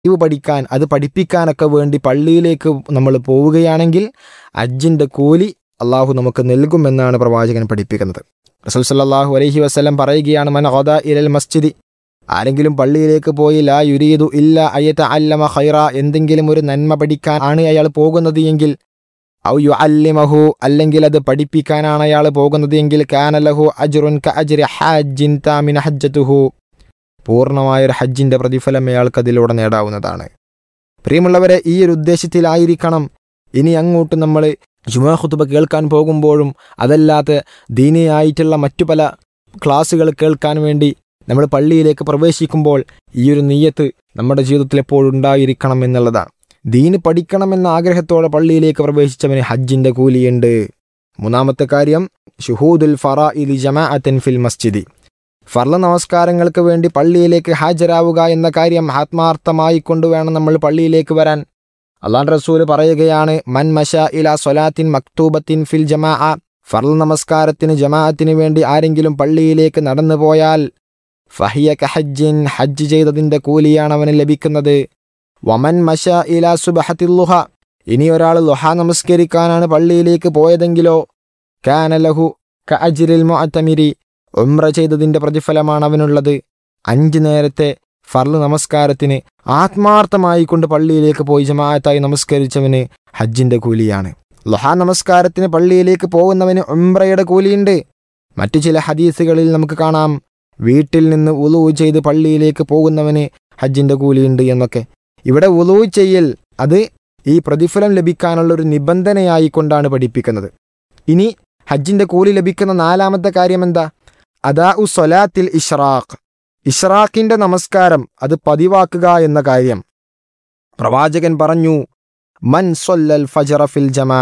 ഇവ് പഠിക്കാൻ അത് പഠിപ്പിക്കാനൊക്കെ വേണ്ടി പള്ളിയിലേക്ക് നമ്മൾ പോവുകയാണെങ്കിൽ ഹജ്ജിൻ്റെ കൂലി അള്ളാഹു നമുക്ക് നൽകുമെന്നാണ് പ്രവാചകൻ പഠിപ്പിക്കുന്നത് റസൂൽ സല്ലല്ലാഹു അലൈഹി വസല്ലം പറയുകയാണ് മൻ ഖദാ ഇലൽ മസ്ജിദി ആരെങ്കിലും പള്ളിയിലേക്ക് പോയി ലാ യുരീദു ഇല്ല അയ്യത്ത അല്ലമ ഖൈറ എന്തെങ്കിലും ഒരു നന്മ പഠിക്കാൻ ആണ് അയാൾ പോകുന്നത് എങ്കിൽ ഔ യു അല്ലിമഹു അല്ലെങ്കിൽ അത് പഠിപ്പിക്കാനാണ് അയാൾ പോകുന്നത് എങ്കിൽ കാനലഹു അജ്റുൻ ക അജ്രി ഹാജിൻ താമിന ഹജ്ജത്തുഹു പൂർണ്ണമായൊരു ഹജ്ജിൻ്റെ പ്രതിഫലം അയാൾക്ക് അതിലൂടെ നേടാവുന്നതാണ് പ്രിയമുള്ളവരെ ഈ ഒരു ഉദ്ദേശത്തിലായിരിക്കണം ഇനി അങ്ങോട്ട് നമ്മൾ ജുമാ ഖുതുബ കേൾക്കാൻ പോകുമ്പോഴും അതല്ലാത്ത ദീനിയായിട്ടുള്ള മറ്റു പല ക്ലാസ്സുകൾ കേൾക്കാൻ വേണ്ടി നമ്മൾ പള്ളിയിലേക്ക് പ്രവേശിക്കുമ്പോൾ ഈ ഒരു നീയത്ത് നമ്മുടെ ജീവിതത്തിൽ എപ്പോഴും ഉണ്ടായിരിക്കണം എന്നുള്ളതാണ് ദീന് പഠിക്കണമെന്ന ആഗ്രഹത്തോടെ പള്ളിയിലേക്ക് പ്രവേശിച്ചവന് ഹജ്ജിന്റെ കൂലിയുണ്ട് മൂന്നാമത്തെ കാര്യം ഷുഹൂദുൽ ഫറ ഇലി ജമാഅത്തൻ ഫിൽ മസ്ജിദി ഫർള നമസ്കാരങ്ങൾക്ക് വേണ്ടി പള്ളിയിലേക്ക് ഹാജരാവുക എന്ന കാര്യം ആത്മാർത്ഥമായി കൊണ്ടുവേണം നമ്മൾ പള്ളിയിലേക്ക് വരാൻ അള്ളാൻ റസൂൽ പറയുകയാണ് മൻ മഷ ഇല സൊലാത്തിൻ മക്തൂബത്തിൻ ഫിൽ ജമാ ഫർൾ നമസ്കാരത്തിന് ജമാഅത്തിന് വേണ്ടി ആരെങ്കിലും പള്ളിയിലേക്ക് നടന്നു പോയാൽ ഫഹിയ കഹജ്ജിൻ ഹജ്ജ് ചെയ്തതിന്റെ കൂലിയാണ് അവന് ലഭിക്കുന്നത് വമൻ മഷ ഇല സുബഹത്തില്ലുഹ ഇനി ഒരാൾ ലുഹ നമസ്കരിക്കാനാണ് പള്ളിയിലേക്ക് പോയതെങ്കിലോ കാനലഹു ക അജ്രിൽ മുഅത്തമിരി ഉംറ ചെയ്തതിന്റെ പ്രതിഫലമാണ് അവനുള്ളത് അഞ്ച് നേരത്തെ ഫർള് നമസ്കാരത്തിന് ആത്മാർത്ഥമായി കൊണ്ട് പള്ളിയിലേക്ക് പോയി ജമാഅത്തായി നമസ്കരിച്ചവന് ഹജ്ജിന്റെ കൂലിയാണ് ലുഹ നമസ്കാരത്തിന് പള്ളിയിലേക്ക് പോകുന്നവന് ഉംറയുടെ കൂലിയുണ്ട് മറ്റു ചില ഹദീസുകളിൽ നമുക്ക് കാണാം വീട്ടിൽ നിന്ന് ഉളു ചെയ്ത് പള്ളിയിലേക്ക് പോകുന്നവന് ഹജ്ജിന്റെ കൂലിയുണ്ട് എന്നൊക്കെ ഇവിടെ ഉളു ചെയ്യൽ അത് ഈ പ്രതിഫലം ലഭിക്കാനുള്ള ഒരു നിബന്ധനയായി കൊണ്ടാണ് പഠിപ്പിക്കുന്നത് ഇനി ഹജ്ജിന്റെ കൂലി ലഭിക്കുന്ന നാലാമത്തെ കാര്യം എന്താ അദാ ഉ സൊലാത്തിൽ ഇഷ്റാഖ് ഇഷ്റാഖിന്റെ നമസ്കാരം അത് പതിവാക്കുക എന്ന കാര്യം പ്രവാചകൻ പറഞ്ഞു മൻ സൊല്ലൽ ഫജറ ഫിൽ ജമാ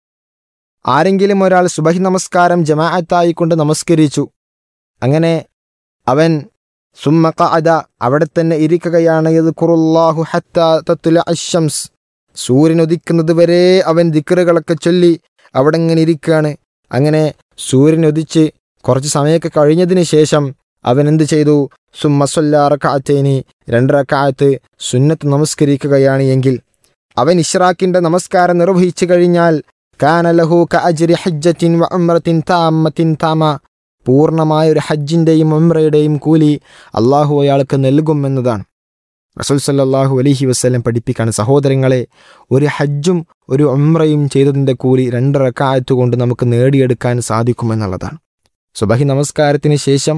ആരെങ്കിലും ഒരാൾ സുബഹി നമസ്കാരം ജമാഅത്തായി കൊണ്ട് നമസ്കരിച്ചു അങ്ങനെ അവൻ സുമ്മ അത അവിടെ തന്നെ ഇരിക്കുകയാണ് ഇത് കുറുല്ലാഹു ഹത്ത തത്തുല അശംസ് സൂര്യൻ ഉദിക്കുന്നത് വരെ അവൻ ദിക്കറുകളൊക്കെ ചൊല്ലി അവിടെ ഇങ്ങനെ ഇരിക്കുകയാണ് അങ്ങനെ സൂര്യൻ ഉദിച്ച് കുറച്ച് സമയമൊക്കെ കഴിഞ്ഞതിന് ശേഷം അവൻ എന്ത് ചെയ്തു സുമ്മസൊല്ലാറക്കാത്തേനി രണ്ടരക്കാലത്ത് സുന്നത്ത് നമസ്കരിക്കുകയാണ് എങ്കിൽ അവൻ ഇഷ്റാഖിന്റെ നമസ്കാരം നിർവഹിച്ചു കഴിഞ്ഞാൽ കാനലഹു ക അജ്രി ഹജ്ജത്തിൻ വ ഉംറത്തിൻ താമത്തിൻ താമ പൂർണ്ണമായ ഒരു ഹജ്ജിന്റെയും ഉംറയുടെയും കൂലി അള്ളാഹു അയാൾക്ക് നൽകുമെന്നതാണ് റസൂൽ സല്ലാഹു അലഹി വസ്ലം പഠിപ്പിക്കാണ് സഹോദരങ്ങളെ ഒരു ഹജ്ജും ഒരു ഉംറയും ചെയ്തതിൻ്റെ കൂലി രണ്ട് റക്കായത്ത് കൊണ്ട് നമുക്ക് നേടിയെടുക്കാൻ സാധിക്കുമെന്നുള്ളതാണ് സുബഹി നമസ്കാരത്തിന് ശേഷം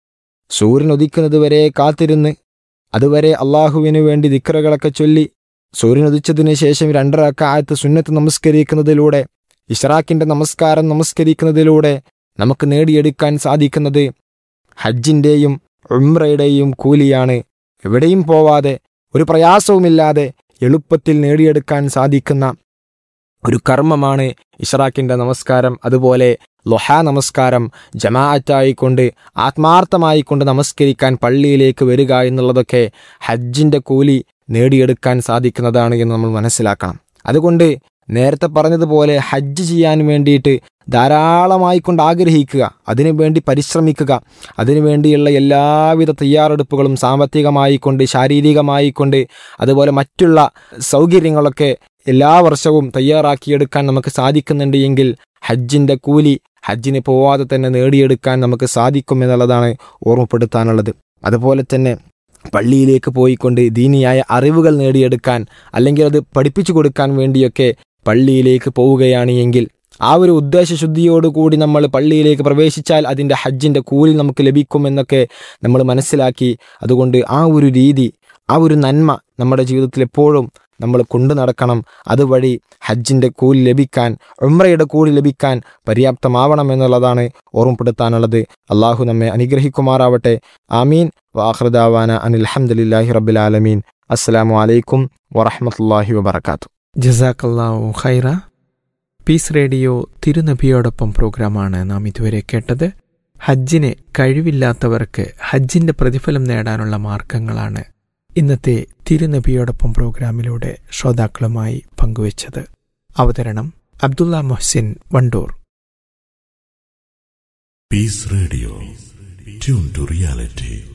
സൂര്യൻ ഉദിക്കുന്നത് വരെ കാത്തിരുന്ന് അതുവരെ അള്ളാഹുവിനു വേണ്ടി ദിക്റകളൊക്കെ ചൊല്ലി സൂര്യൻ ഉദിച്ചതിന് ശേഷം രണ്ടരക്കാലത്ത് സുന്നത്ത് നമസ്കരിക്കുന്നതിലൂടെ ഇഷ്റാഖിന്റെ നമസ്കാരം നമസ്കരിക്കുന്നതിലൂടെ നമുക്ക് നേടിയെടുക്കാൻ സാധിക്കുന്നത് ഹജ്ജിൻ്റെയും ഉംറയുടെയും കൂലിയാണ് എവിടെയും പോവാതെ ഒരു പ്രയാസവുമില്ലാതെ എളുപ്പത്തിൽ നേടിയെടുക്കാൻ സാധിക്കുന്ന ഒരു കർമ്മമാണ് ഇഷ്റാഖിന്റെ നമസ്കാരം അതുപോലെ ലൊഹ നമസ്കാരം ജമാഅത്തായിക്കൊണ്ട് ആത്മാർത്ഥമായിക്കൊണ്ട് നമസ്കരിക്കാൻ പള്ളിയിലേക്ക് വരിക എന്നുള്ളതൊക്കെ ഹജ്ജിന്റെ കൂലി നേടിയെടുക്കാൻ സാധിക്കുന്നതാണ് എന്ന് നമ്മൾ മനസ്സിലാക്കണം അതുകൊണ്ട് നേരത്തെ പറഞ്ഞതുപോലെ ഹജ്ജ് ചെയ്യാൻ വേണ്ടിയിട്ട് ധാരാളമായി കൊണ്ട് ആഗ്രഹിക്കുക അതിനുവേണ്ടി പരിശ്രമിക്കുക അതിനുവേണ്ടിയുള്ള എല്ലാവിധ തയ്യാറെടുപ്പുകളും സാമ്പത്തികമായി കൊണ്ട് ശാരീരികമായി കൊണ്ട് അതുപോലെ മറ്റുള്ള സൗകര്യങ്ങളൊക്കെ എല്ലാ വർഷവും തയ്യാറാക്കിയെടുക്കാൻ നമുക്ക് സാധിക്കുന്നുണ്ട് എങ്കിൽ ഹജ്ജിൻ്റെ കൂലി ഹജ്ജിന് പോവാതെ തന്നെ നേടിയെടുക്കാൻ നമുക്ക് സാധിക്കും എന്നുള്ളതാണ് ഓർമ്മപ്പെടുത്താനുള്ളത് അതുപോലെ തന്നെ പള്ളിയിലേക്ക് പോയിക്കൊണ്ട് ദീനിയായ അറിവുകൾ നേടിയെടുക്കാൻ അല്ലെങ്കിൽ അത് പഠിപ്പിച്ചു കൊടുക്കാൻ വേണ്ടിയൊക്കെ പള്ളിയിലേക്ക് പോവുകയാണ് എങ്കിൽ ആ ഒരു ഉദ്ദേശശുദ്ധിയോടുകൂടി നമ്മൾ പള്ളിയിലേക്ക് പ്രവേശിച്ചാൽ അതിൻ്റെ ഹജ്ജിൻ്റെ കൂലി നമുക്ക് ലഭിക്കുമെന്നൊക്കെ നമ്മൾ മനസ്സിലാക്കി അതുകൊണ്ട് ആ ഒരു രീതി ആ ഒരു നന്മ നമ്മുടെ ജീവിതത്തിൽ എപ്പോഴും നമ്മൾ കൊണ്ടു നടക്കണം അതുവഴി ഹജ്ജിൻ്റെ കൂലി ലഭിക്കാൻ ഉമ്രയുടെ കൂലി ലഭിക്കാൻ പര്യാപ്തമാവണം എന്നുള്ളതാണ് ഓർമ്മപ്പെടുത്താനുള്ളത് അള്ളാഹു നമ്മെ അനുഗ്രഹിക്കുമാറാവട്ടെ ആമീൻ വാഹൃദാവാന അനിൽ അഹമ്മദില്ലാഹി റബ്ബിലാലമീൻ അസ്സലാമു അലൈക്കും വറഹമത്തല്ലാഹി വബർക്കാത്തു ജസാക്കല്ലാഹു ഖൈറ പീസ് റേഡിയോ തിരുനബിയോടൊപ്പം പ്രോഗ്രാമാണ് നാം ഇതുവരെ കേട്ടത് ഹജ്ജിന് കഴിവില്ലാത്തവർക്ക് ഹജ്ജിന്റെ പ്രതിഫലം നേടാനുള്ള മാർഗങ്ങളാണ് ഇന്നത്തെ തിരുനബിയോടൊപ്പം പ്രോഗ്രാമിലൂടെ ശ്രോതാക്കളുമായി പങ്കുവച്ചത് അവതരണം Abdulla Mohsin Wandoor Peace Radio. Tune to reality.